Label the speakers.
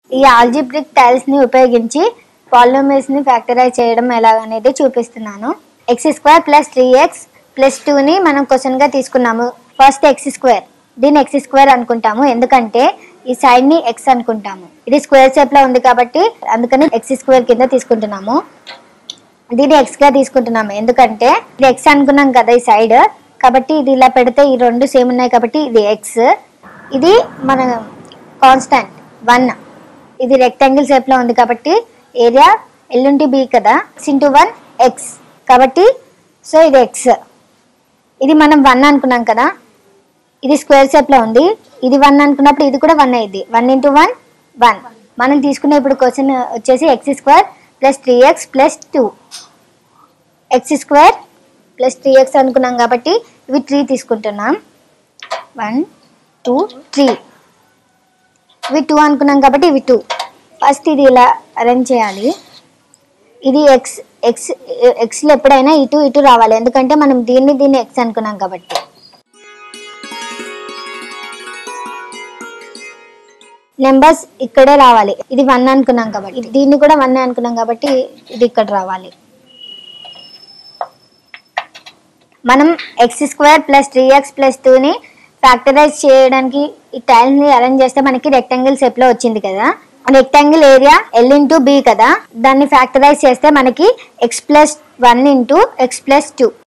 Speaker 1: ఈ algebraic tiles ని ఉపయోగించి పాలినోమియల్స్ ని ఫ్యాక్టరైజ్ చేయడం ఎలాగనేది చూపిస్తున్నాను x square plus three x plus ని మనం క్వశ్చన్ గా తీసుకున్నాము ఫస్ట్ ఎక్స్ స్క్వేర్ దీన్ని ఎక్స్ స్క్వేర్ అనుకుంటాము ఎందుకంటే ఈ సైడ్ ని ఎక్స్ అనుకుంటాము ఇది స్క్వేర్ షేప్ లో ఉంది కాబట్టి అందుకని ఎక్స్ స్క్వేర్ కింద తీసుకుంటున్నాము దీన్ని ఎక్స్ గా తీసుకుంటున్నాము ఎందుకంటే ఇది ఎక్స్ అనుకున్నాం కదా ఈ సైడ్ కాబట్టి ఇది ఇలా పెడితే ఈ రెండు సేమ్ ఉన్నాయి కాబట్టి ఇది ఎక్స్ ఇది మన కాన్స్టాంట్ వన్ ఇది రెక్టాంగిల్ షేప్ లో ఉంది కాబట్టి ఏరియా ఎల్లుంటి బి కదా ఇంటూ వన్ ఎక్స్ కాబట్టి సో ఇది ఎక్స్ ఇది మనం వన్ అనుకున్నాం కదా ఇది స్క్వేర్ షేప్ లో ఉంది ఇది వన్ అనుకున్నప్పుడు ఇది కూడా వన్ అయింది వన్ ఇంటూ వన్ వన్ మనం తీసుకునే ఇప్పుడు క్వశ్చన్ వచ్చేసి x square plus three x plus two x square plus three x అనుకున్నాం కాబట్టి ఇవి త్రీ తీసుకుంటున్నాం వన్ టూ త్రీ ఇవి టూ అనుకున్నాం కాబట్టి ఇవి టూ ఫస్ట్ ఇది ఇలా అరేంజ్ చేయాలి ఇది ఎక్స్ ఎక్స్ ఎక్స్లో ఎప్పుడైనా ఇటు ఇటు రావాలి ఎందుకంటే మనం దీన్ని దీన్ని ఎక్స్ అనుకున్నాం కాబట్టి నెంబర్స్ ఇక్కడే రావాలి ఇది వన్ అనుకున్నాం కాబట్టి ఇది- దీన్ని కూడా వన్ అనుకున్నాం కాబట్టి ఇది ఇక్కడ రావాలి మనం x square plus three x plus టూని ఫ్యాక్టరైజ్ చేయడానికి ఈ టైల్స్ ని అరేంజ్ చేస్తే మనకి రెక్టాంగిల్ షేప్ లో వచ్చింది కదా rectangle area l into b కదా దాన్ని ఫ్యాక్టరైజ్ చేస్తే మనకి x plus one into x plus two